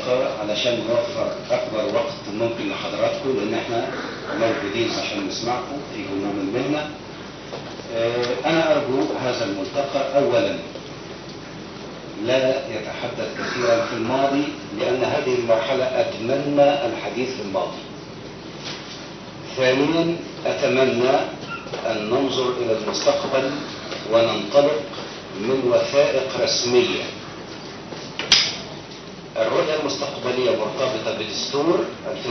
الملتقى علشان نوفر اكبر وقت ممكن لحضراتكم لان احنا موجودين عشان نسمعكم في هموم المهنه. آه، انا ارجو هذا الملتقى اولا لا يتحدث كثيرا في الماضي لان هذه المرحله اتمنى الحديث في الماضي. ثانيا اتمنى ان ننظر الى المستقبل وننطلق من وثائق رسميه الرؤية المستقبلية مرتبطة بدستور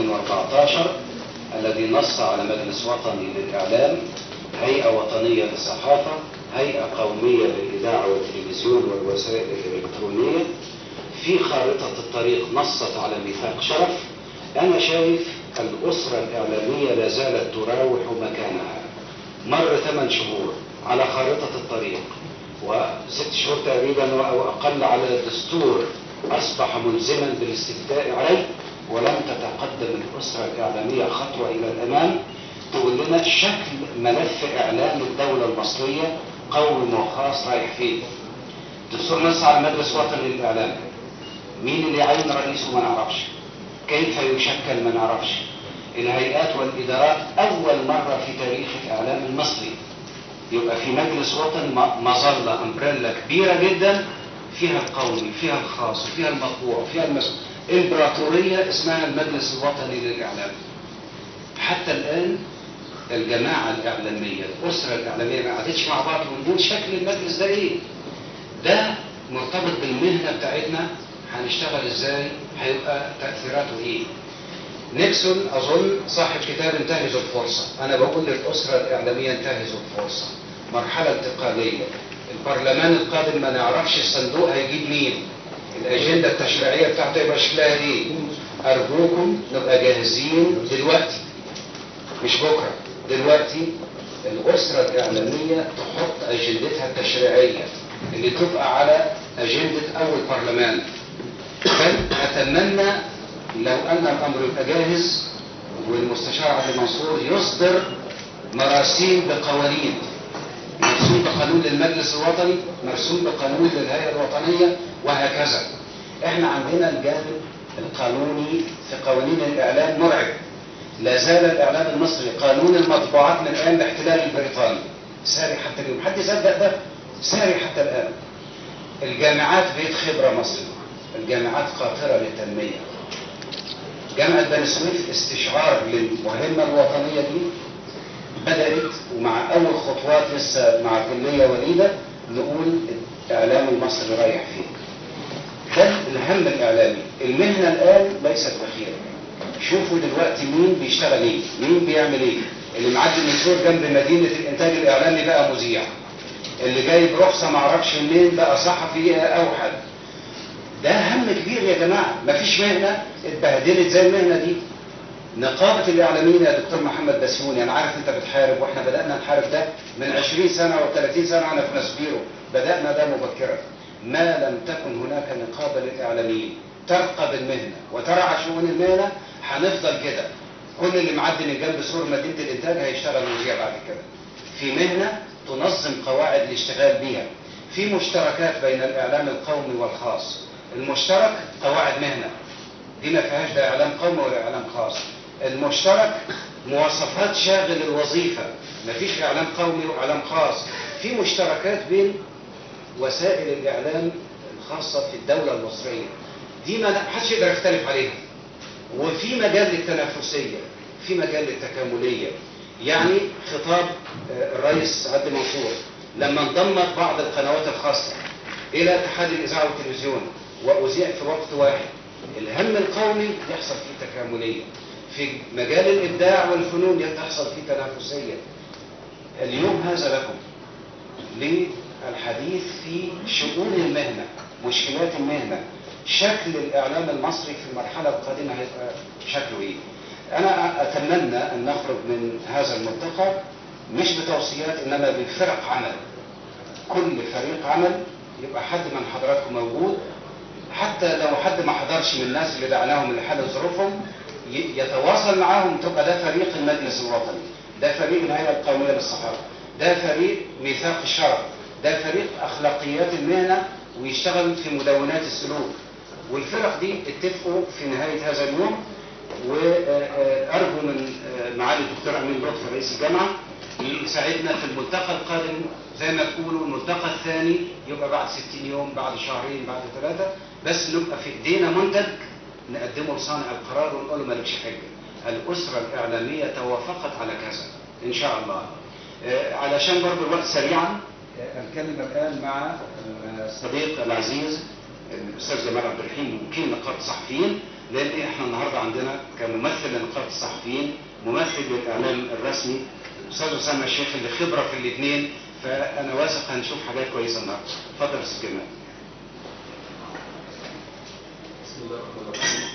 2014 الذي نص على مجلس وطني للإعلام هيئة وطنية للصحافة هيئة قومية للإذاعة والتلفزيون والوسائل الإلكترونية في خارطة الطريق نصت على ميثاق شرف أنا شايف الأسرة الإعلامية لا زالت تراوح مكانها مر ثمان شهور على خارطة الطريق وست شهور تقريبا أو أقل على الدستور أصبح ملزما بالاستفتاء عليه ولم تتقدم الأسرة الإعلامية خطوة إلى الأمام تقول لنا شكل ملف إعلام الدولة المصرية قومي وخاص رايح فين الدستور نص على مجلس وطني للإعلام مين اللي يعين رئيسه ما نعرفش كيف يشكل ما نعرفش الهيئات والإدارات أول مرة في تاريخ الإعلام المصري يبقى في مجلس وطني مظلة أمبريلا كبيرة جدا فيها القومي فيها الخاص فيها المطبوع فيها المسؤول امبراطورية اسمها المجلس الوطني للإعلام حتى الآن الجماعة الإعلامية الأسرة الإعلامية ما قعدتش مع بعض ونقول شكل المجلس ده إيه ده مرتبط بالمهنة بتاعتنا هنشتغل إزاي هيبقى تأثيراته إيه نيكسون أظن صاحب كتاب انتهزوا الفرصة أنا بقول للأسرة الإعلامية انتهزوا الفرصة مرحلة انتقالية البرلمان القادم ما نعرفش الصندوق هيجيب مين الاجنده التشريعيه بتاعته يبقى شكلها ايه ارجوكم نبقى جاهزين دلوقتي مش بكره دلوقتي الاسره الاعلاميه تحط اجندتها التشريعيه اللي تبقى على اجنده اول برلمان بل اتمنى لو ان الامر يبقى جاهز والمستشار عبد المنصور يصدر مراسيم بقوانين مرسوم بقانون للمجلس الوطني مرسوم بقانون للهيئة الوطنية وهكذا احنا عندنا الجانب القانوني في قوانين الإعلام مرعب لا زال الإعلام المصري قانون المطبوعات من أيام الاحتلال البريطاني ساري حتى اليوم حد يصدق ده ساري حتى الآن الجامعات بيت خبرة مصري الجامعات قاطرة للتنمية جامعة بني سويف استشعار للمهمة الوطنية دي بدأت ومع أول خطوات لسه مع كلية وليدة نقول الإعلام المصري رايح فيه. ده الهم الإعلامي، المهنة الآن ليست بخيرة. شوفوا دلوقتي مين بيشتغل إيه، مين بيعمل إيه. اللي معدي المشوار جنب مدينة الإنتاج الإعلامي بقى مذيع. اللي جايب رخصة معرفش منين بقى صحفي أو حد. ده هم كبير يا جماعة، مفيش مهنة اتبهدلت زي المهنة دي. نقابة الإعلاميين يا دكتور محمد بسيوني أنا عارف أنت بتحارب وإحنا بدأنا نحارب ده من 20 سنة أو 30 سنة أنا في نسبيرو بدأنا ده مبكرا ما لم تكن هناك نقابة للإعلاميين ترقب المهنة وترعى شؤون المهنة هنفضل كده كل اللي معدي من جنب سور مدينة الإنتاج هيشتغل مذيع بعد كده في مهنة تنظم قواعد الاشتغال بيها في مشتركات بين الإعلام القومي والخاص المشترك قواعد مهنة دي ما فيهاش ده إعلام قومي ولا إعلام خاص المشترك مواصفات شاغل الوظيفة مفيش إعلام قومي وإعلام خاص في مشتركات بين وسائل الإعلام الخاصة في الدولة المصرية دي ما حدش يقدر يختلف عليها وفي مجال للتنافسية في مجال للتكاملية يعني خطاب الرئيس عبد منصور لما انضمت بعض القنوات الخاصة إلى اتحاد الإذاعة والتلفزيون وأذيع في وقت واحد الهم القومي يحصل فيه تكاملية في مجال الإبداع والفنون تحصل فيه تنافسية اليوم هذا لكم للحديث في شؤون المهنة مشكلات المهنة شكل الإعلام المصري في المرحلة القادمة هيبقى شكله إيه أنا أتمنى أن نخرج من هذا الملتقى مش بتوصيات إنما بفرق عمل كل فريق عمل يبقى حد من حضراتكم موجود حتى لو حد ما حضرش من الناس اللي دعناهم لحل ظروفهم يتواصل معاهم تبقى ده فريق المجلس الوطني ده فريق الهيئة القومية للصحافة ده فريق ميثاق الشرف ده فريق أخلاقيات المهنة ويشتغل في مدونات السلوك والفرق دي اتفقوا في نهايه هذا اليوم وارجو من آه، معالي الدكتور امين لطفي رئيس الجامعه يساعدنا في الملتقى القادم زي ما تقولوا الملتقى الثاني يبقى بعد 60 يوم بعد شهرين بعد ثلاثه بس نبقى في ايدينا منتج نقدمه لصانع القرار ونقول له مالكش حجه الاسره الاعلاميه توافقت على كذا ان شاء الله آه، علشان برضو الوقت سريعا آه، اتكلم الان مع آه، الصديق العزيز الاستاذ جمال عبد الرحيم وكيل نقابه الصحفيين لان احنا النهارده عندنا كممثل لنقابه الصحفيين ممثل للاعلام الرسمي الاستاذ اسامه الشيخ اللي خبره في الاثنين فانا واثق هنشوف حاجات كويسه النهارده اتفضل يا استاذ جمال بسم الله الرحمن الرحيم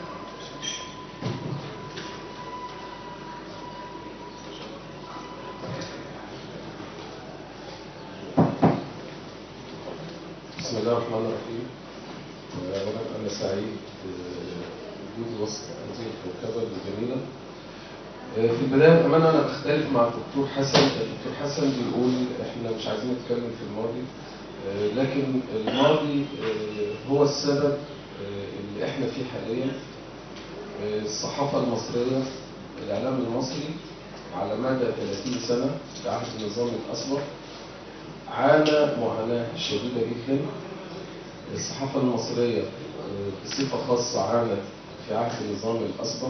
بسم الله الرحمن الرحيم اولا انا سعيد بوجودي وسط هذه الكوكبه الجميله آه، في البدايه بامانه انا بختلف مع الدكتور حسن الدكتور حسن بيقول احنا مش عايزين نتكلم في الماضي آه، لكن الماضي آه، هو السبب آه، اللي احنا فيه حاليا آه، الصحافه المصريه الاعلام المصري على مدى 30 سنه في عهد النظام الاسبق عانى معاناه شديده جدا الصحافه المصريه آه، بصفه خاصه عانت في عهد النظام الاسبق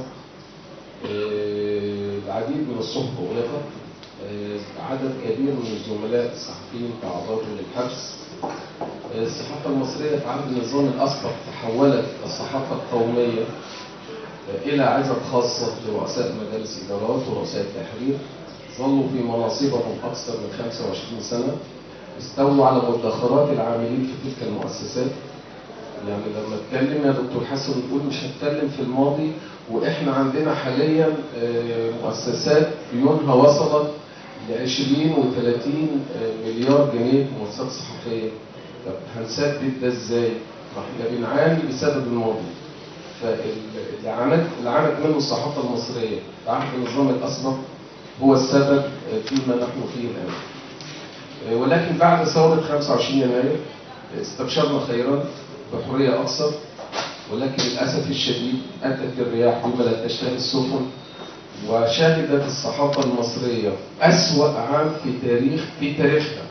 آه، العديد من الصحف أغلقت آه، عدد كبير من الزملاء الصحفيين تعرضوا للحبس آه، الصحافة المصرية في عهد النظام الأسبق تحولت الصحافة القومية آه، إلى عزب خاصة لرؤساء مجالس إدارات ورؤساء التحرير ظلوا في مناصبهم أكثر من 25 سنة استولوا على مدخرات العاملين في تلك المؤسسات يعني لما اتكلم يا دكتور حسن تقول مش هتكلم في الماضي واحنا عندنا حاليا آه، مؤسسات ديونها وصلت ل 20 و30 مليار جنيه مؤسسات صحفيه طب هنسدد ده ازاي؟ ما احنا بنعاني بسبب الماضي فاللي عانت اللي عانت منه الصحافه المصريه في عهد النظام الاسبق هو السبب آه، فيما نحن فيه الان. آه، ولكن بعد ثوره 25 يناير استبشرنا خيرا بحريه اكثر ولكن للأسف الشديد أتت الرياح بما لا تشتهي السفن وشهدت الصحافة المصرية أسوأ عام في تاريخ في تاريخها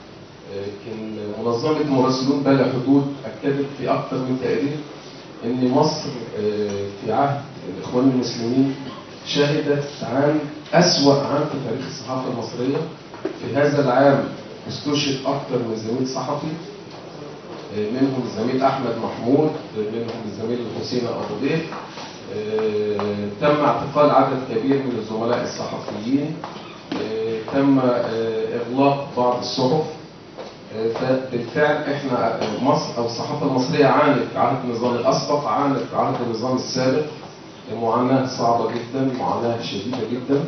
لكن منظمة مراسلون بلا حدود أكدت في أكثر من تقرير أن مصر آه، في عهد الإخوان المسلمين شهدت عام أسوأ عام في تاريخ الصحافة المصرية في هذا العام استشهد أكثر من زميل صحفي منهم الزميل احمد محمود منهم الزميل حسين ابو ضيف آه، تم اعتقال عدد كبير من الزملاء الصحفيين آه، تم آه، اغلاق بعض الصحف آه، فبالفعل احنا آه، مصر او الصحافه المصريه عانت في عهد النظام الاسبق عانت في عهد النظام السابق معاناه صعبه جدا معاناه شديده جدا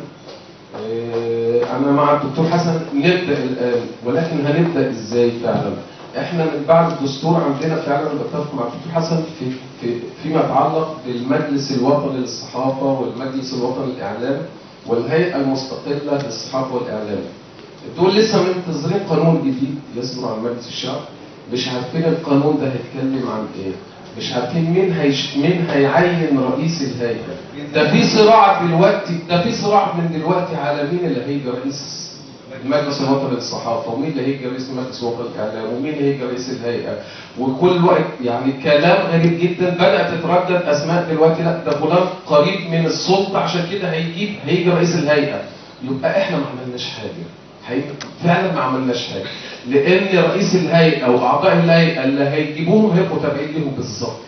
آه، انا مع الدكتور حسن نبدا الان ولكن هنبدا ازاي فعلا احنا من بعد الدستور عندنا فعلا بتفق مع الدكتور حسن في في فيما يتعلق بالمجلس الوطني للصحافه والمجلس الوطني للاعلام والهيئه المستقله للصحافه والاعلام. دول لسه منتظرين قانون جديد يصدر عن مجلس الشعب مش عارفين القانون ده هيتكلم عن ايه مش عارفين مين هيش مين هيعين رئيس الهيئه ده في صراع دلوقتي ده في صراع من دلوقتي على مين اللي هيجي رئيس المجلس الوطني للصحافه ومين اللي هيجي رئيس المجلس الوطني للاعلام ومين اللي هيجي رئيس الهيئه وكل وقت يعني كلام غريب جدا بدات تتردد اسماء دلوقتي لا ده فلان قريب من السلطه عشان كده هيجيب هيجي رئيس الهيئه يبقى احنا ما عملناش حاجه حقيقة فعلا ما عملناش حاجه لان رئيس الهيئه واعضاء الهيئه اللي هيجيبوهم هيبقوا تابعين لهم بالظبط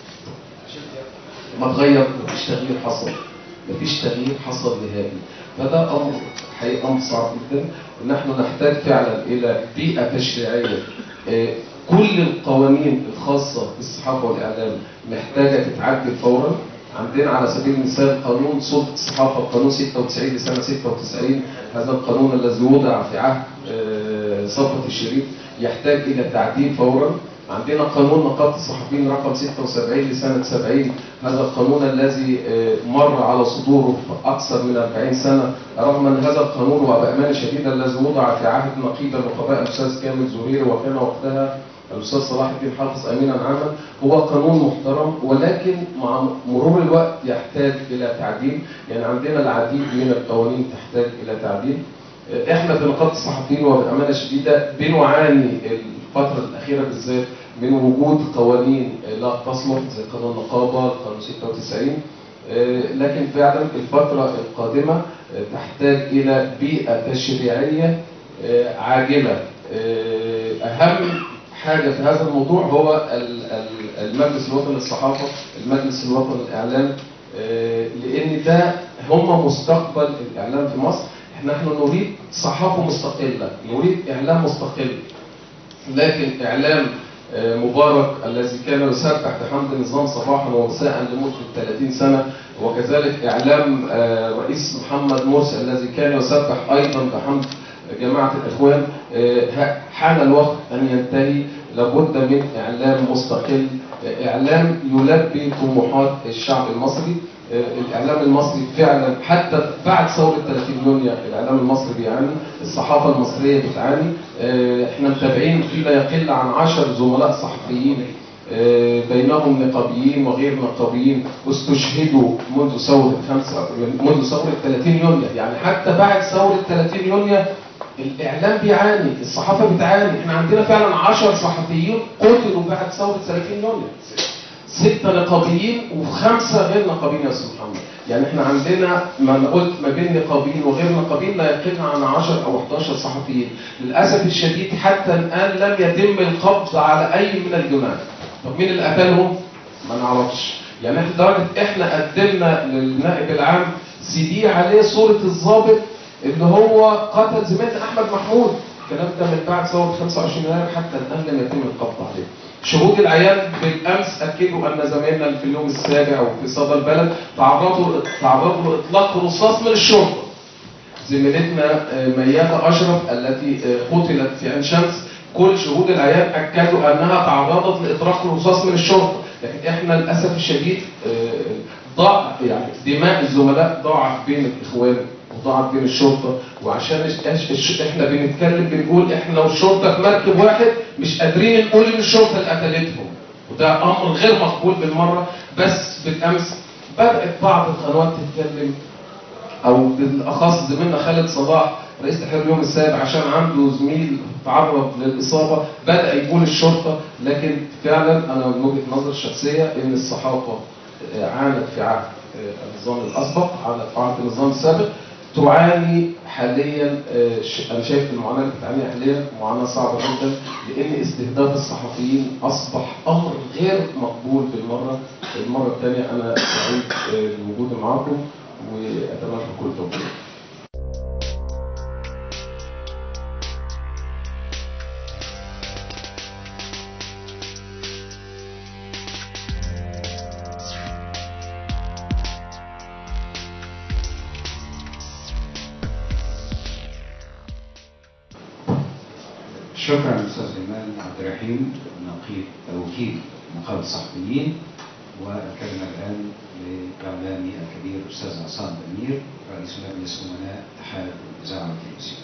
ما اتغير مفيش تغيير حصل مفيش تغيير حصل نهائي فده امر حقيقي امر صعب جدا ونحن نحتاج فعلا الى بيئه تشريعيه آه، كل القوانين الخاصه بالصحافه والاعلام محتاجه تتعدل فورا عندنا على سبيل المثال قانون سلطه الصحافه قانون 96 لسنه 96 هذا القانون الذي وضع في عهد آه، صفوه الشريف يحتاج الى تعديل فورا عندنا قانون نقابة الصحفيين رقم 76 لسنة 70 هذا القانون الذي آه، مر على صدوره في أكثر من 40 سنة رغم أن هذا القانون وبأمانة شديدة الذي وضع في عهد نقيب النقباء الأستاذ كامل زهير وكان وقتها الأستاذ صلاح الدين حافظ أمينا عاما هو قانون محترم ولكن مع مرور الوقت يحتاج إلى تعديل يعني عندنا العديد من القوانين تحتاج إلى تعديل احنا في نقابه الصحفيين وبامانه شديده بنعاني الفتره الاخيره بالذات من وجود قوانين لا تصلح زي قانون النقابه قانون 96 آه، لكن فعلا الفتره القادمه آه، تحتاج الى بيئه تشريعيه آه، عاجله آه، اهم حاجه في هذا الموضوع هو ال- ال- المجلس الوطني للصحافه المجلس الوطني للاعلام آه، لان ده هم مستقبل الاعلام في مصر نحن نريد صحافه مستقله نريد اعلام مستقل لكن اعلام آه، مبارك الذي كان يسبح بحمد النظام صباحا ومساء لمده 30 سنه وكذلك اعلام آه، رئيس محمد مرسي الذي كان يسبح ايضا بحمد جماعه الاخوان آه، ه- حان الوقت ان ينتهي لابد من اعلام مستقل آه، اعلام يلبي طموحات الشعب المصري آه، الاعلام المصري فعلا حتى بعد ثوره 30 يونيو الاعلام المصري بيعاني الصحافه المصريه بتعاني آه، احنا متابعين في لا يقل عن 10 زملاء صحفيين آه، بينهم نقابيين وغير نقابيين استشهدوا منذ ثوره خمسة منذ ثوره 30 يونيو يعني حتى بعد ثوره 30 يونيو الاعلام بيعاني الصحافه بتعاني احنا عندنا فعلا 10 صحفيين قتلوا بعد ثوره 30 يونيو ستة نقابيين وخمسة غير نقابيين يا أستاذ محمد يعني احنا عندنا ما انا قلت ما بين نقابيين وغير نقابيين لا يقل عن 10 او 11 صحفيين للاسف الشديد حتى الان لم يتم القبض على اي من الجنات طب مين اللي قتلهم ما نعرفش يعني احنا لدرجه احنا قدمنا للنائب العام سي دي عليه صوره الضابط اللي هو قتل زميلنا احمد محمود الكلام ده من بعد ثوره 25 يناير حتى الان لم يتم القبض عليه شهود العيان بالامس اكدوا ان زمايلنا في اليوم السابع وفي صدى البلد تعرضوا تعرضوا لاطلاق رصاص من الشرطه زميلتنا آه، ميادة أشرف التي آه، قتلت في عين شمس كل شهود العيان أكدوا أنها تعرضت لإطلاق الرصاص من الشرطة لكن إحنا للأسف الشديد آه، ضاع يعني دماء الزملاء ضاعت بين الإخوان وضاعت بين الشرطة وعشان إش- إش- إش- إحنا بنتكلم بنقول إحنا لو الشرطة في مركب واحد مش قادرين نقول إن الشرطة اللي قتلتهم وده أمر غير مقبول بالمرة بس بالأمس بدأت بعض القنوات تتكلم او بالاخص زميلنا خالد صلاح رئيس تحرير اليوم السابع عشان عنده زميل تعرض للاصابه بدا يقول الشرطه لكن فعلا انا من وجهه نظري الشخصيه ان الصحافه آه، عانت في عهد آه، النظام الاسبق عانت في عهد النظام السابق تعاني حاليا آه، ش- انا شايف المعاناه اللي بتعانيها حاليا معاناه صعبه جدا لان استهداف الصحفيين اصبح امر غير مقبول بالمره المره الثانيه انا سعيد آه، بوجودي معاكم واتمنى كل التوفيق شكرا استاذ ايمان عبد الرحيم نقيب وكيل نقابه الصحفيين والكلمه الان لاعلامي الكبير الاستاذ عصام امير رئيس مجلس امناء اتحاد الاذاعه والتلفزيون.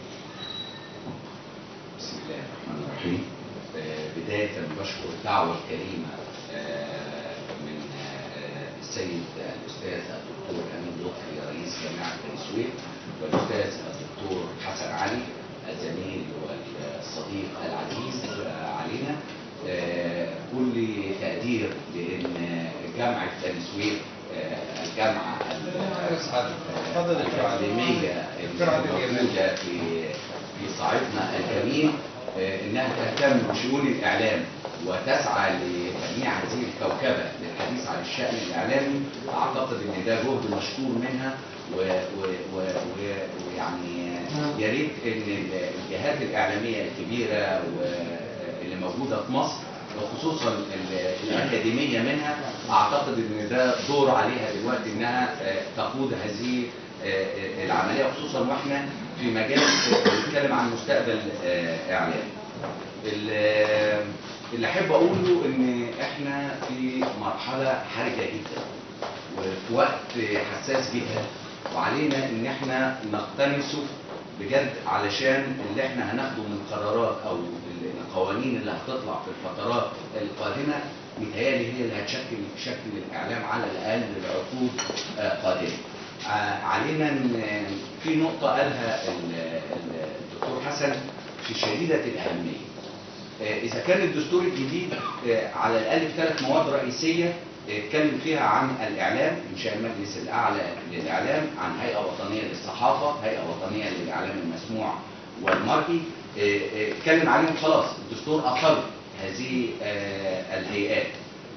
بسم الله الرحمن الرحيم آه، بداية بشكر الدعوة الكريمة آه، من آه، السيد الأستاذ الدكتور أمين لطفي رئيس جامعة بني سويف والأستاذ الدكتور حسن علي الزميل والصديق العزيز آه، علينا آه، كل تقدير لأن جامعة بني سويف آه، الجامعة ال- الأكاديمية الموجودة في في صعيدنا الجميل آه، انها تهتم بشؤون الاعلام وتسعى لتجميع هذه الكوكبه للحديث عن الشان الاعلامي اعتقد ان ده جهد مشكور منها و- و- و- و- ويعني يا ريت ان الجهات الاعلاميه الكبيره واللي موجوده في مصر وخصوصا ال- الاكاديميه منها اعتقد ان ده دور عليها دلوقتي انها آه، تقود هذه آه، آه، العمليه خصوصا واحنا في مجال بنتكلم عن مستقبل آه، اعلامي. ال- اللي احب اقوله ان احنا في مرحله حرجه جدا وفي وقت حساس جدا وعلينا ان احنا نقتنصه بجد علشان اللي احنا هناخده من قرارات او القوانين اللي هتطلع في الفترات القادمه متهيألي هي اللي هتشكل شكل الاعلام على الاقل لعقود آه، قادمه. آه، علينا ان في نقطه قالها ال- ال- الدكتور حسن في شديده الاهميه. آه، إذا كان الدستور الجديد آه، على الأقل في ثلاث مواد رئيسية آه، اتكلم فيها عن الإعلام إنشاء المجلس الأعلى للإعلام عن هيئة وطنية للصحافة هيئة وطنية للإعلام المسموع والمرئي آه، آه، اتكلم عليهم خلاص الدستور أقر هذه آه، الهيئات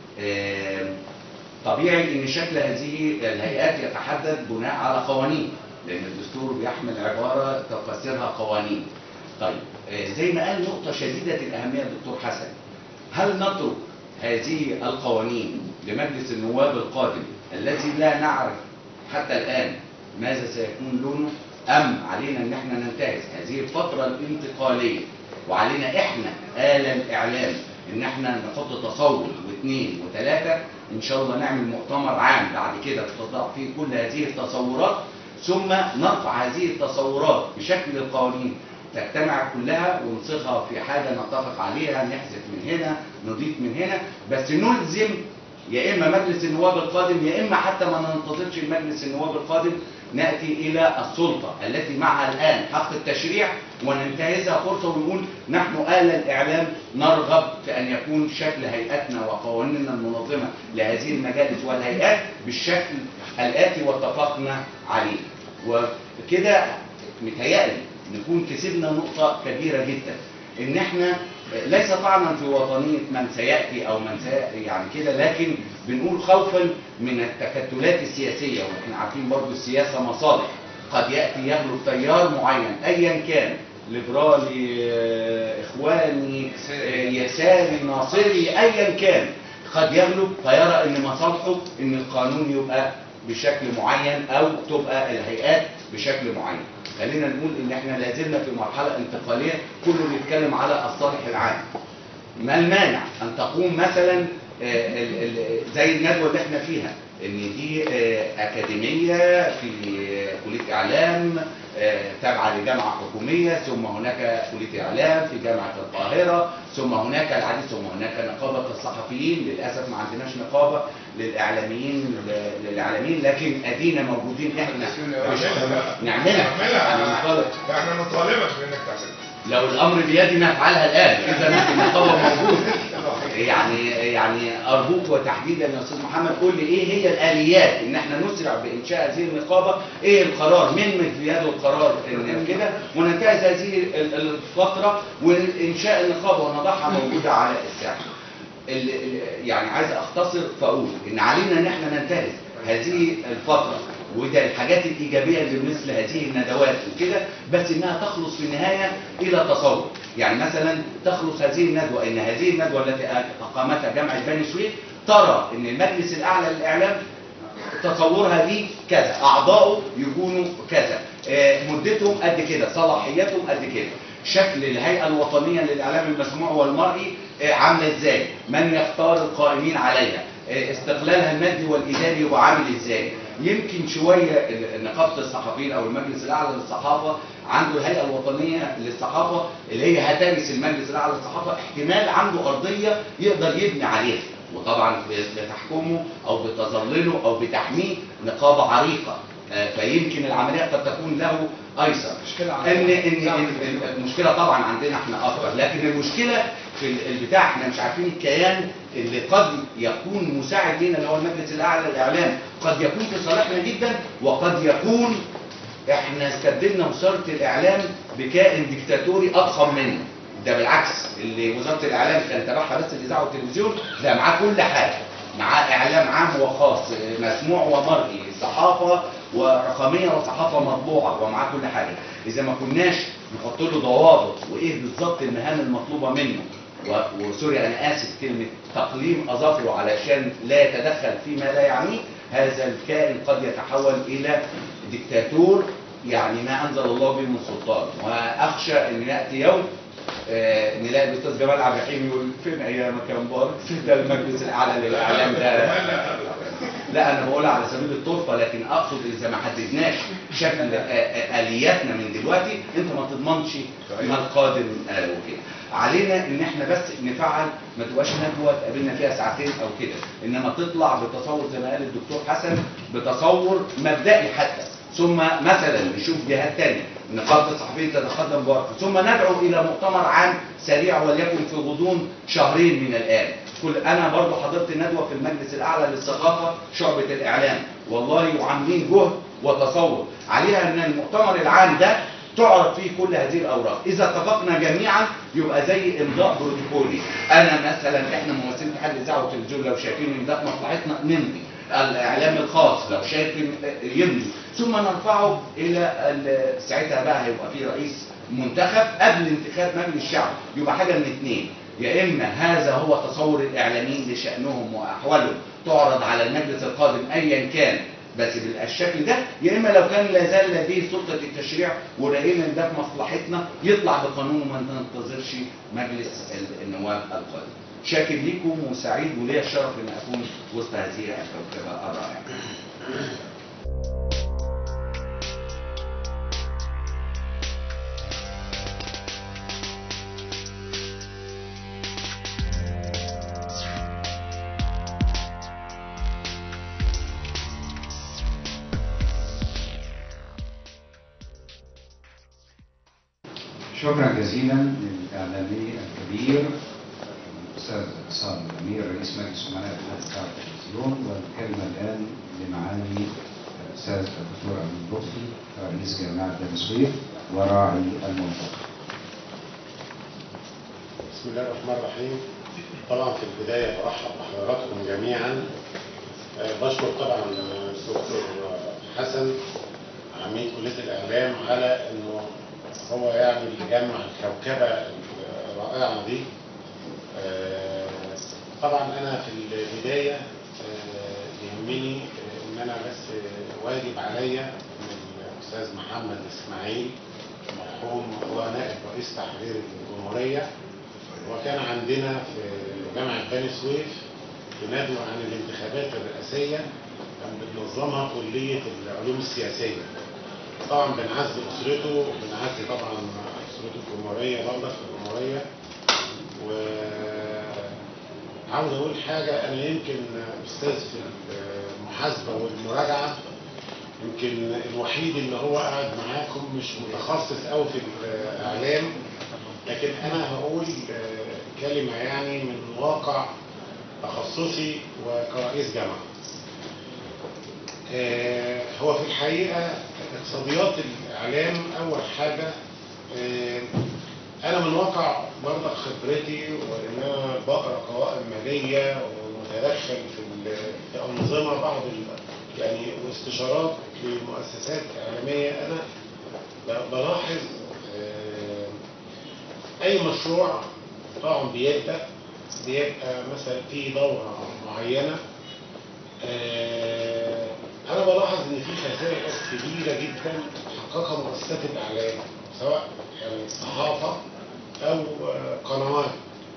آه، طبيعي ان شكل هذه الهيئات يتحدد بناء على قوانين لان الدستور بيحمل عباره تفسرها قوانين طيب آه، زي ما قال نقطه شديده الاهميه الدكتور حسن هل نترك هذه القوانين لمجلس النواب القادم الذي لا نعرف حتى الان ماذا سيكون لونه ام علينا ان احنا ننتهز هذه الفتره الانتقاليه وعلينا احنا آل الاعلام ان احنا نحط تصور واثنين وثلاثه ان شاء الله نعمل مؤتمر عام بعد كده تضع فيه كل هذه التصورات ثم نرفع هذه التصورات بشكل القوانين تجتمع كلها ونصيغها في حاجه نتفق عليها نحذف من هنا نضيف من هنا بس نلزم يا اما مجلس النواب القادم يا اما حتى ما ننتظرش المجلس النواب القادم ناتي الى السلطه التي معها الان حق التشريع وننتهزها فرصه ونقول نحن آل الاعلام نرغب في ان يكون شكل هيئتنا وقوانيننا المنظمه لهذه المجالس والهيئات بالشكل الاتي واتفقنا عليه وكده متهيألي نكون كسبنا نقطه كبيره جدا ان احنا ليس طعنا في وطنيه من سياتي او من سيأتي يعني كده لكن بنقول خوفا من التكتلات السياسيه واحنا عارفين برضو السياسه مصالح قد ياتي يغلب تيار معين ايا كان ليبرالي آه، اخواني آه، يساري ناصري ايا كان قد يغلب فيرى ان مصالحه ان القانون يبقى بشكل معين او تبقى الهيئات بشكل معين خلينا نقول ان احنا لازلنا في مرحله انتقاليه كله بيتكلم على الصالح العام ما المانع ان تقوم مثلا آه، ال- ال- زي الندوه اللي احنا فيها ان دي آه، اكاديميه في كليه اعلام آه، تابعه لجامعه حكوميه ثم هناك كليه اعلام في جامعه القاهره ثم هناك العديد ثم هناك نقابه الصحفيين للاسف ما عندناش نقابه للاعلاميين للاعلاميين لكن ادينا موجودين احنا نعملها نعملها يعني نطالب ده احنا نطالبك بانك تعملها لو الامر بيدنا افعلها الان اذا النقابه موجود يعني يعني ارجوك وتحديدا يا استاذ محمد قول لي ايه هي الاليات ان احنا نسرع بانشاء هذه النقابه ايه القرار من من في يده القرار ان كده وننتهز هذه ال- الفتره وانشاء النقابه ونضعها موجوده على الساحه ال- ال- يعني عايز اختصر فاقول ان علينا ان احنا ننتهز هذه الفتره وده الحاجات الايجابيه اللي مثل هذه الندوات وكده بس انها تخلص في النهايه الى تصور يعني مثلا تخلص هذه الندوه ان هذه الندوه التي اقامتها جامعه بني سويف ترى ان المجلس الاعلى للاعلام تصورها دي كذا اعضائه يكونوا كذا آه، مدتهم قد كده صلاحياتهم قد كده شكل الهيئه الوطنيه للاعلام المسموع والمرئي آه، عامله ازاي من يختار القائمين عليها آه، استقلالها المادي والاداري هو عامل ازاي يمكن شويه ال- نقابه الصحفيين او المجلس الاعلى للصحافه عنده الهيئه الوطنيه للصحافه اللي هي هترس المجلس الاعلى للصحافه احتمال عنده ارضيه يقدر يبني عليها وطبعا بتحكمه او بتظلله او بتحميه نقابه عريقه آه، فيمكن العمليه قد تكون له ايسر ان ان إن المشكله طبعا عندنا احنا اكتر لكن المشكله في ال- البتاع احنا مش عارفين الكيان اللي قد يكون مساعد لنا اللي هو المجلس الاعلى للاعلام قد يكون في صالحنا جدا وقد يكون احنا استبدلنا وزاره الاعلام بكائن ديكتاتوري اضخم منه ده بالعكس اللي وزاره الاعلام كان تبعها بس الاذاعه والتلفزيون ده معاه كل حاجه معاه اعلام عام وخاص مسموع ومرئي صحافه ورقميه وصحافه مطبوعه ومعاه كل حاجه اذا ما كناش نحط له ضوابط وايه بالظبط المهام المطلوبه منه و- وسوري انا اسف كلمه تقليم اظافره علشان لا يتدخل فيما لا يعنيه هذا الكائن قد يتحول الى ديكتاتور يعني ما انزل الله به من سلطان واخشى ان ياتي يوم آه، نلاقي الاستاذ جمال عبد الرحيم يقول فين ايامك يا مبارك فين ده المجلس الاعلى للاعلام ده لا انا بقول على سبيل الطرفه لكن اقصد اذا ما حددناش شكل آه، آه، الياتنا من دلوقتي انت ما تضمنش ما القادم آه، وكده علينا ان احنا بس نفعل ما تبقاش ندوه تقابلنا فيها ساعتين او كده انما تطلع بتصور زي ما قال الدكتور حسن بتصور مبدئي حتى ثم مثلا نشوف جهات تانية نقابه الصحفيين تتقدم بوقت ثم ندعو الى مؤتمر عام سريع وليكن في غضون شهرين من الان كل انا برضو حضرت ندوه في المجلس الاعلى للثقافه شعبه الاعلام والله وعاملين جهد وتصور عليها ان المؤتمر العام ده تعرض فيه كل هذه الاوراق اذا اتفقنا جميعا يبقى زي امضاء بروتوكولي انا مثلا احنا ممثلين اتحاد الاذاعه والتلفزيون لو شايفين ان ده في مصلحتنا نمضي الاعلام الخاص لو شايف إن- يمضي ثم نرفعه الى ال- ساعتها بقى هيبقى في رئيس منتخب قبل انتخاب مجلس الشعب يبقى حاجه من اثنين يا اما هذا هو تصور الاعلاميين لشانهم واحوالهم تعرض على المجلس القادم ايا كان بس بالشكل ده يا اما لو كان لا زال لديه سلطه التشريع ولقينا ان ده في مصلحتنا يطلع بقانون وما ننتظرش مجلس ال- النواب القادم. شاكر ليكم وسعيد وليا الشرف ان اكون وسط هذه الكوكبه الرائعه. شكرا جزيلا للاعلامي الكبير الاستاذ عصام الامير رئيس مجلس امناء اتحاد الاذاعه والتلفزيون والكلمه الان لمعالي الاستاذ الدكتور امين لطفي رئيس جامعه بني سويف وراعي المنطقه. بسم الله الرحمن الرحيم طبعا في البداية برحب بحضراتكم جميعا آه، بشكر طبعا الدكتور حسن عميد كلية الإعلام على إنه هو يعني اللي جمع الكوكبة الرائعة دي آه، طبعا أنا في البداية آه، يهمني آه، إن أنا بس آه، واجب عليا من الأستاذ محمد إسماعيل مرحوم هو نائب رئيس تحرير الجمهورية وكان عندنا في جامعة بني سويف بندوة عن الانتخابات الرئاسية كان بتنظمها كلية العلوم السياسية طبعا بنعزي أسرته وبنعزي طبعا أسرته الجمهورية برضه في الجمهورية و عاوز أقول حاجة أنا يمكن أستاذ في المحاسبة والمراجعة يمكن الوحيد اللي هو قاعد معاكم مش متخصص قوي في الإعلام لكن انا هقول آه، كلمه يعني من واقع تخصصي وكرئيس جامعه. آه، هو في الحقيقه اقتصاديات الاعلام اول حاجه آه، انا من واقع برضك خبرتي وان انا بقرا قوائم ماليه ومتدخل في ال- في انظمه بعض ال- يعني واستشارات لمؤسسات اعلاميه انا ب- بلاحظ آه، اي مشروع طبعا بيبدا بيبقى مثلا في دوره معينه آه، انا بلاحظ ان في خسائر كبيره جدا حققها مؤسسات الاعلام سواء يعني صحافه او آه، قنوات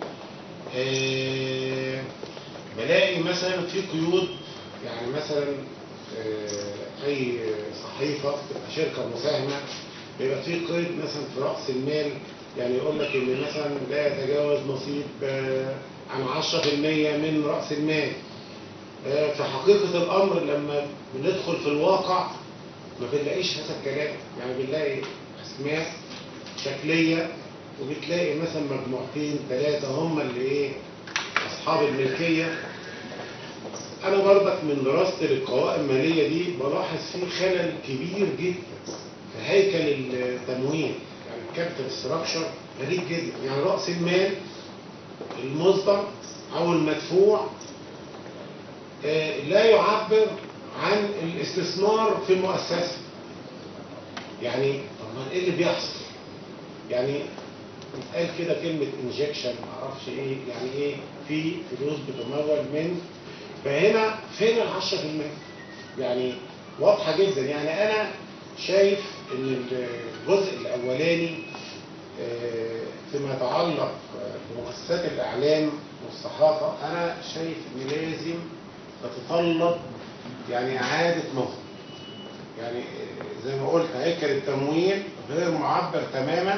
آه، بلاقي مثلا في قيود يعني مثلا آه، اي صحيفه تبقى شركه مساهمه بيبقى في قيد مثلا في راس المال يعني يقول لك ان مثلا لا يتجاوز نصيب آه، عن 10% من راس المال آه، في حقيقه الامر لما بندخل في الواقع ما بنلاقيش هذا الكلام يعني بنلاقي اسماء شكليه وبتلاقي مثلا مجموعتين ثلاثه هم اللي ايه اصحاب الملكيه انا برضك من دراستي للقوائم الماليه دي بلاحظ في خلل كبير جدا في هيكل التموين يعني الكابيتال ستراكشر غريب جدا يعني راس المال المصدر او المدفوع آه، لا يعبر عن الاستثمار في المؤسسه يعني طب ما ايه اللي بيحصل يعني بتقال كده كلمه انجكشن معرفش ايه يعني ايه في فلوس بتمول من فهنا فين ال 10% يعني واضحه جدا يعني انا شايف ان الجزء الاولاني آه، فيما يتعلق بمؤسسات الإعلام والصحافة أنا شايف إن لازم تتطلب يعني إعادة نظر يعني آه، زي ما قلت هيكل التمويل غير معبر تماما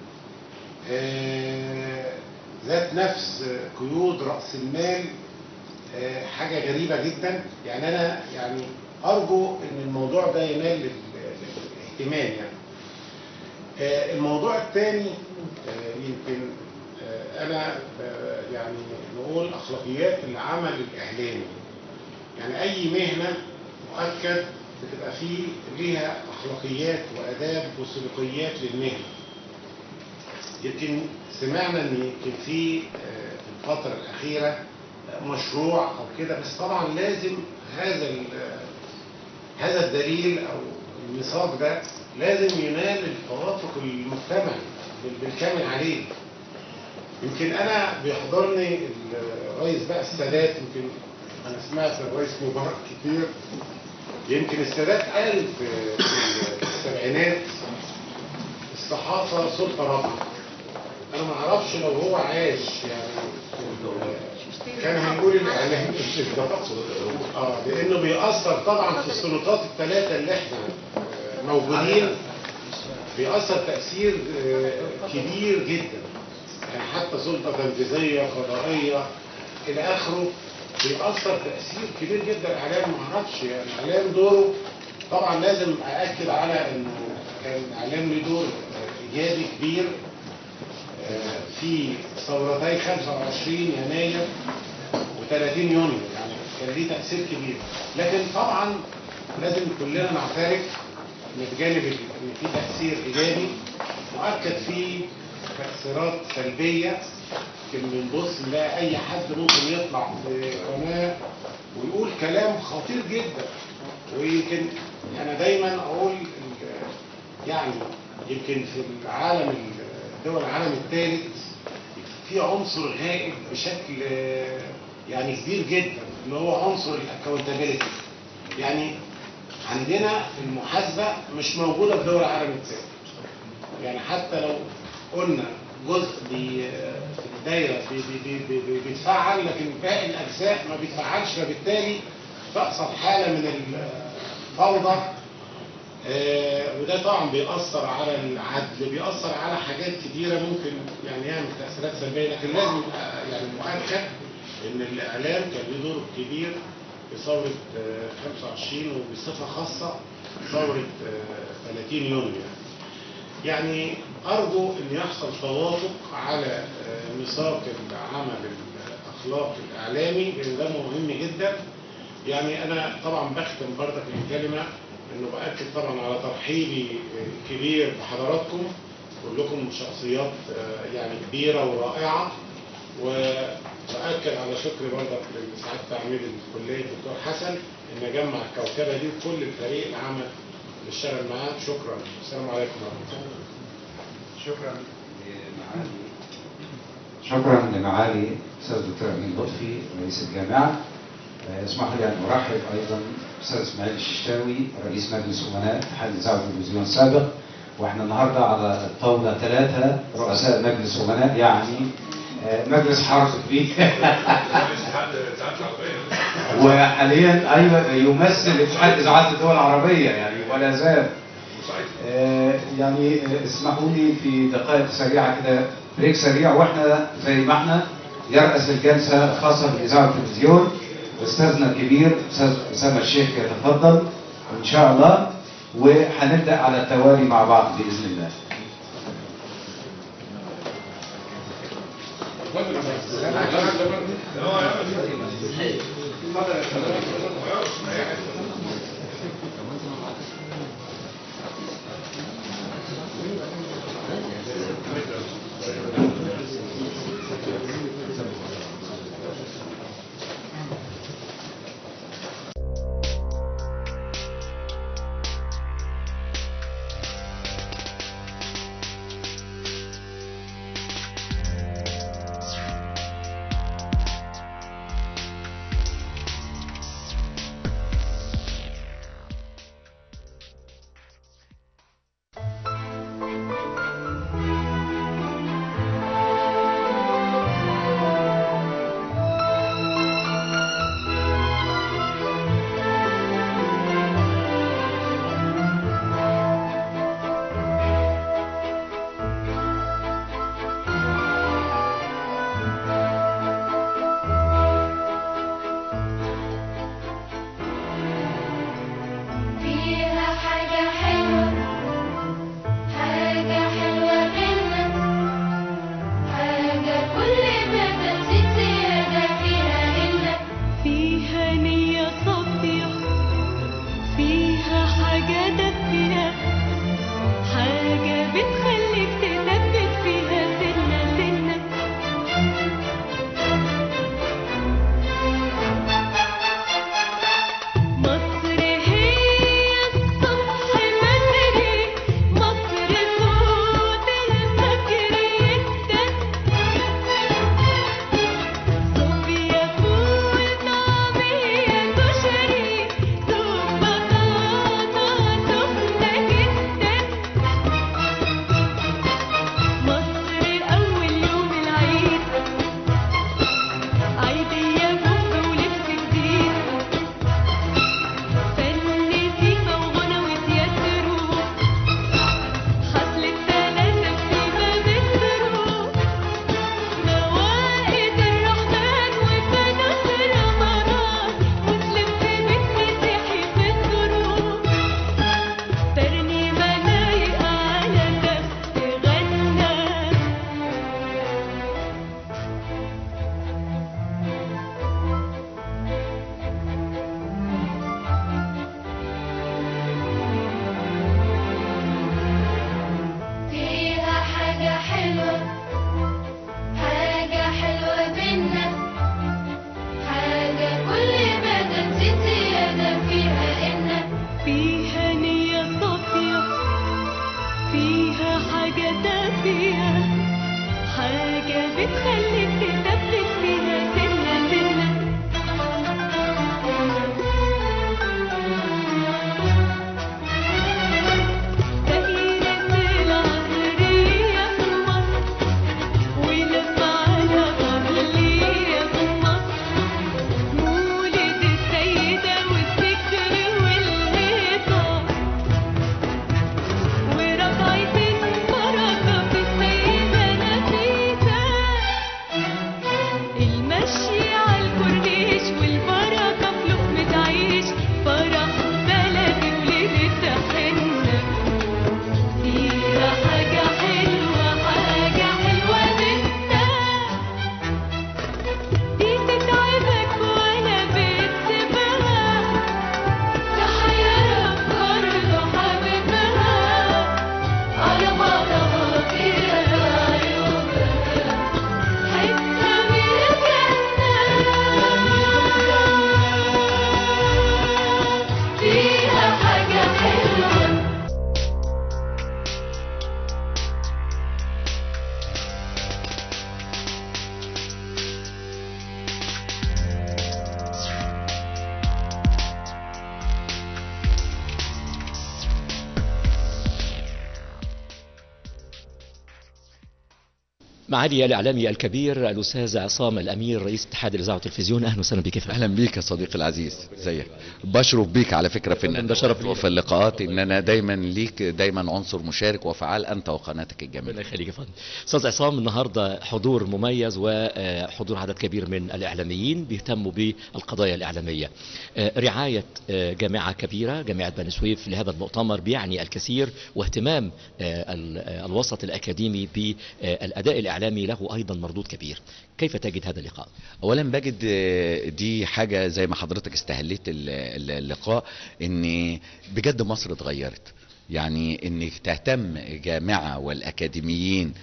آه، ذات نفس قيود رأس المال آه، حاجة غريبة جدا يعني أنا يعني أرجو إن الموضوع ده ينال لل- للاهتمام يعني آه، الموضوع الثاني يمكن آه، أنا آه، يعني نقول أخلاقيات العمل الإعلامي يعني أي مهنة مؤكد بتبقى فيه ليها أخلاقيات وآداب وسلوكيات للمهنة يمكن سمعنا ان يمكن في آه، في الفتره الاخيره آه، مشروع او كده بس طبعا لازم هذا ال- آه، هذا الدليل او الميثاق ده لازم ينال التوافق المجتمعي بال- بالكامل عليه يمكن انا بيحضرني الرئيس بقى السادات يمكن انا سمعت الرئيس مبارك كتير يمكن السادات قال في في السبعينات الصحافه سلطه رابعه انا ما اعرفش لو هو عاش يعني كان هيقول الاعلام اه لانه بيأثر طبعا في السلطات الثلاثه اللي احنا آه، موجودين بيأثر تأثير آه، كبير جدا يعني حتى سلطة تنفيذية قضائية إلى آخره بيأثر تأثير كبير جدا الإعلام ما اعرفش يعني الإعلام دوره طبعا لازم أأكد على إنه كان الإعلام له دور آه، إيجابي كبير آه، في ثورتي 25 يناير و30 يونيو يعني كان ليه تأثير كبير لكن طبعا لازم كلنا نعترف ان بجانب ال- ان في تأثير إيجابي مؤكد في تأثيرات سلبية يمكن بنبص نلاقي أي حد ممكن يطلع في قناة ويقول كلام خطير جدا ويمكن أنا دايما أقول ال- يعني يمكن في العالم ال- دول العالم الثالث في عنصر غائب بشكل آه، يعني كبير جدا اللي هو عنصر الاكونتابيلتي يعني عندنا المحاسبه مش موجوده في دول العالم الثالث يعني حتى لو قلنا جزء بي في الدايره بي بي بي بي بيتفعل لكن باقي الاجزاء ما بيتفعلش فبالتالي تحصل حاله من الفوضى آه، وده طبعا بيأثر على العدل بيأثر على حاجات كتيرة ممكن يعني يعمل تأثيرات سلبية لكن لازم يبقى يعني مؤكد إن الإعلام كان له دور كبير في ثورة آه، 25 وبصفة خاصة ثورة آه، 30 يونيو يعني. يعني أرجو أن يحصل توافق على آه، ميثاق العمل الأخلاقي الإعلامي لأن ده مهم جدا يعني أنا طبعا بختم بردك الكلمة إنه بأكد طبعا على ترحيبي الكبير بحضراتكم كلكم شخصيات آه، يعني كبيرة ورائعة وبأكد على شكري بردك لسعادة عميد الكلية الدكتور حسن إن أجمع الكوكبة دي وكل الفريق العمل اللي اشتغل معاه شكرا السلام عليكم ورحمة الله شكرا شكرا لمعالي الاستاذ الدكتور امين لطفي رئيس الجامعه آه، اسمح لي ان ارحب ايضا الاستاذ اسماعيل الششتاوي رئيس مجلس امناء اتحاد الاذاعه والتلفزيون السابق واحنا النهارده على الطاوله ثلاثه رؤساء مجلس امناء يعني آه، مجلس حرب كبير اتحاد ساعات العربية وحاليا ايوه يمثل اتحاد اذاعات الدول العربيه يعني ولا زال مساعد آه، يعني آه، اسمحوا لي في دقائق سريعه كده بريك سريع واحنا زي ما احنا يرأس الجلسه خاصه بالاذاعه والتلفزيون استاذنا الكبير استاذ اسامه الشيخ يتفضل ان شاء الله وهنبدا على التوالي مع بعض باذن الله. معالي الإعلامي الكبير الأستاذ عصام الأمير رئيس اتحاد الإذاعة والتلفزيون أهلا وسهلا بك يا فندم. اهلا بيك يا صديقي العزيز ازيك بشرف بيك على فكره في ده شرف لينا. وفي اللقاءات ان انا دايما ليك دايما عنصر مشارك وفعال انت وقناتك ربنا الجميله يخليك يا فندم استاذ عصام النهارده حضور مميز وحضور عدد كبير من الاعلاميين بيهتموا بالقضايا الاعلاميه آه، رعايه آه، جامعه كبيره جامعه بني سويف لهذا المؤتمر بيعني الكثير واهتمام آه، ال- آه، الوسط الاكاديمي بالاداء الاعلامي له ايضا مردود كبير كيف تجد هذا اللقاء اولا بجد آه، دي حاجه زي ما حضرتك استهليت ال- ال- اللقاء ان بجد مصر اتغيرت يعني ان تهتم جامعه والاكاديميين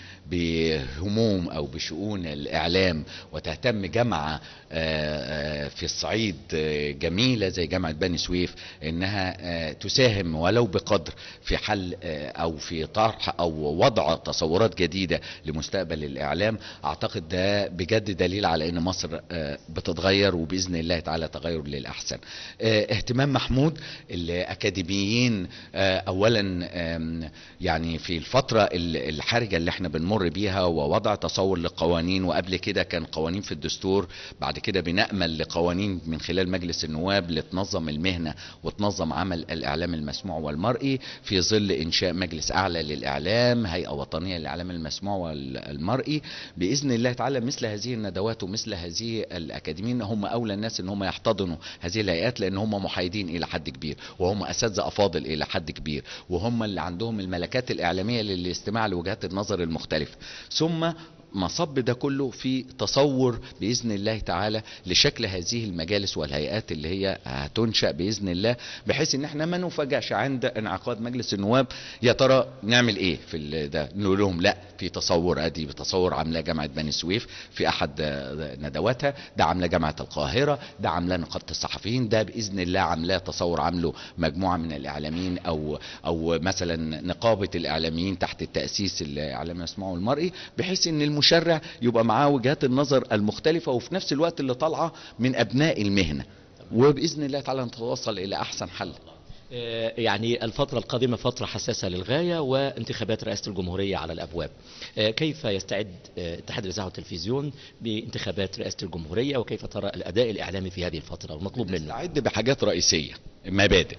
بهموم او بشؤون الاعلام وتهتم جامعه آه، آه، في الصعيد آه، جميله زي جامعه بني سويف انها آه، تساهم ولو بقدر في حل آه، او في طرح او وضع تصورات جديده لمستقبل الاعلام اعتقد ده بجد دليل على ان مصر آه، بتتغير وباذن الله تعالى تغير للاحسن آه، اهتمام محمود الاكاديميين آه، اولا آم، يعني في الفتره ال- الحرجه اللي احنا بنمر بيها ووضع تصور لقوانين وقبل كده كان قوانين في الدستور بعد كده بنأمل لقوانين من خلال مجلس النواب لتنظم المهنه وتنظم عمل الاعلام المسموع والمرئي في ظل انشاء مجلس اعلى للاعلام هيئه وطنيه للاعلام المسموع والمرئي باذن الله تعالى مثل هذه الندوات ومثل هذه الاكاديميين هم اولى الناس ان هم يحتضنوا هذه الهيئات لان هم محايدين الى حد كبير وهم اساتذه افاضل الى حد كبير وهم اللي عندهم الملكات الاعلاميه للاستماع لوجهات النظر المختلفه ثم مصب ده كله في تصور باذن الله تعالى لشكل هذه المجالس والهيئات اللي هي هتنشا باذن الله بحيث ان احنا ما نفاجئش عند انعقاد مجلس النواب يا ترى نعمل ايه في ال- ده نقول لهم لا في تصور ادي بتصور عاملاه جامعه بني سويف في احد آه، ندواتها ده عاملاه جامعه القاهره ده عاملاه نقابه الصحفيين ده باذن الله عاملاه تصور عامله مجموعه من الاعلاميين او او مثلا نقابه الاعلاميين تحت التاسيس الاعلام المسموع والمرئي بحيث ان المشرع يبقى معاه وجهات النظر المختلفه وفي نفس الوقت اللي طالعه من ابناء المهنه وباذن الله تعالى نتوصل الى احسن حل آه، يعني الفترة القادمة فترة حساسة للغاية وانتخابات رئاسة الجمهورية على الأبواب آه، كيف يستعد آه، اتحاد الإذاعة والتلفزيون بانتخابات رئاسة الجمهورية وكيف ترى الأداء الإعلامي في هذه الفترة المطلوب منه نستعد بحاجات رئيسيه مبادئ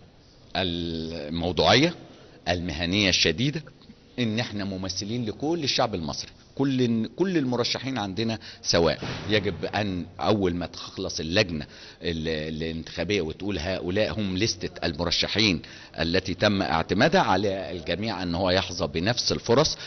الموضوعيه المهنيه الشديده ان احنا ممثلين لكل الشعب المصري كل كل المرشحين عندنا سواء يجب ان اول ما تخلص اللجنه ال- الانتخابيه وتقول هؤلاء هم لستة المرشحين التي تم اعتمادها على الجميع ان هو يحظى بنفس الفرص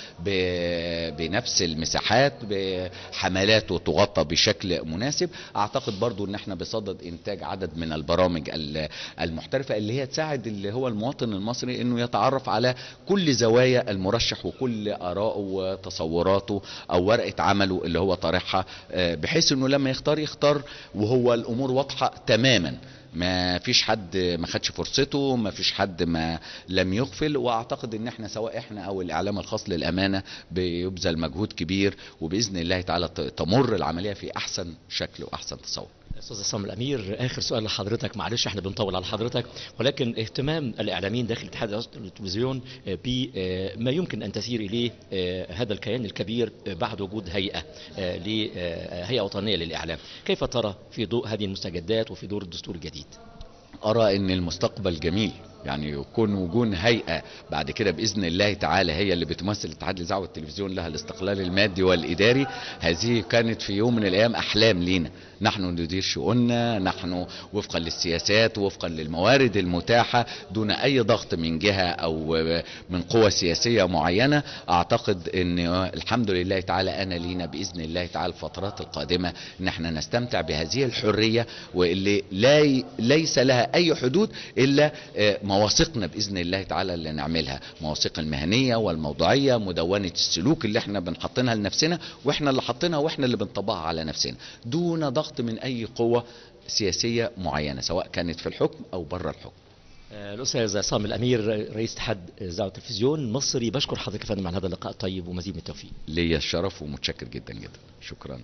ب- بنفس المساحات بحملات وتغطى بشكل مناسب اعتقد برضو ان احنا بصدد انتاج عدد من البرامج ال- المحترفه اللي هي تساعد اللي هو المواطن المصري انه يتعرف على كل زوايا المرشح وكل اراءه وتصوراته او ورقه عمله اللي هو طارحها آه، بحيث انه لما يختار يختار وهو الامور واضحه تماما ما فيش حد ما خدش فرصته ما فيش حد ما لم يغفل واعتقد ان احنا سواء احنا او الاعلام الخاص للامانه بيبذل مجهود كبير وباذن الله تعالى ت- تمر العمليه في احسن شكل واحسن تصور استاذ عصام الامير اخر سؤال لحضرتك معلش احنا بنطول على حضرتك ولكن اهتمام الاعلاميين داخل اتحاد الإذاعة والتلفزيون آه، بما يمكن ان تسير اليه آه، هذا الكيان الكبير آه، بعد وجود هيئه آه، ل- آه، هيئه وطنيه للاعلام كيف ترى في ضوء هذه المستجدات وفي دور الدستور الجديد ارى ان المستقبل جميل يعني يكون وجود هيئه بعد كده باذن الله تعالى هي اللي بتمثل اتحاد الاذاعه والتلفزيون لها الاستقلال المادي والاداري هذه كانت في يوم من الايام احلام لينا نحن ندير شؤوننا نحن وفقا للسياسات وفقا للموارد المتاحه دون اي ضغط من جهه او من قوى سياسيه معينه اعتقد ان الحمد لله تعالى انا لينا باذن الله تعالى الفترات القادمه ان احنا نستمتع بهذه الحريه واللي لا ليس لها اي حدود الا آه، مواثيقنا باذن الله تعالى اللي نعملها مواثيق المهنيه والموضوعيه مدونه السلوك اللي احنا بنحطينها لنفسنا واحنا اللي حاطينها واحنا اللي بنطبقها على نفسنا دون ضغط من اي قوه سياسيه معينه سواء كانت في الحكم او بره الحكم آه، الاستاذ عصام الامير رئيس اتحاد الاذاعه والتلفزيون المصري بشكر حضرتك يا فندم على هذا اللقاء الطيب ومزيد من التوفيق ليا الشرف ومتشكر جدا جدا شكرا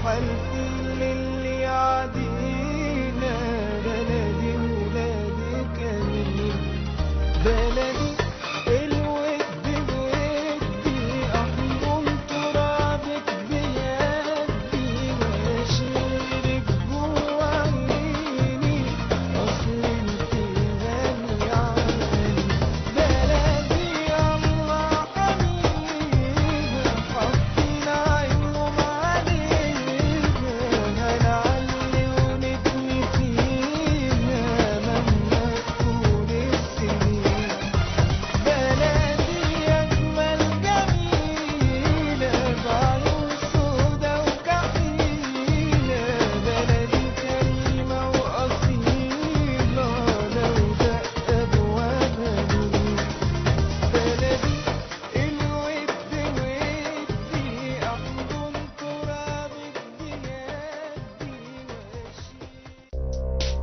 حال كل اللي يعدينا بلدي ولادك أمين بلدي الود بودي أحضن ترابك بيدي وأشيلك جوا عيني أصل انت غالي علي بلدي الله حبيبي حطينا عينهم علينا هنعلي ونبني فينا مهما تكون السنين بلدي أجمل جميلة بعيون سودا وكحيلة بلدي كريمة وأصيلة لو دق أبوابها نور بلدي الود ودي أحضن ترابك بيدي وأشيل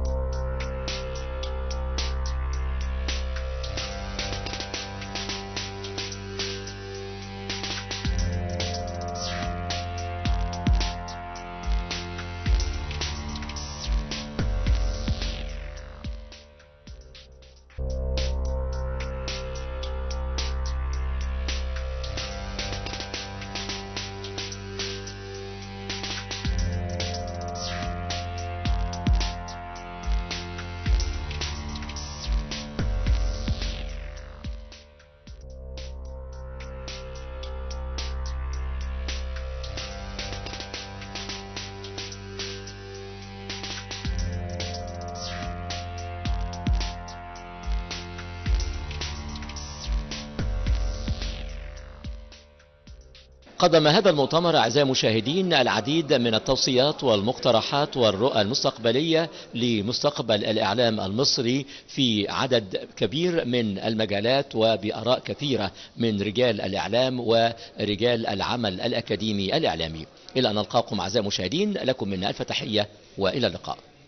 قدم هذا المؤتمر أعزائي المشاهدين العديد من التوصيات والمقترحات والرؤى المستقبلية لمستقبل الإعلام المصري في عدد كبير من المجالات وبآراء كثيرة من رجال الإعلام ورجال العمل الأكاديمي الإعلامي إلى أن نلقاكم أعزائي المشاهدين لكم منا ألف تحية وإلى اللقاء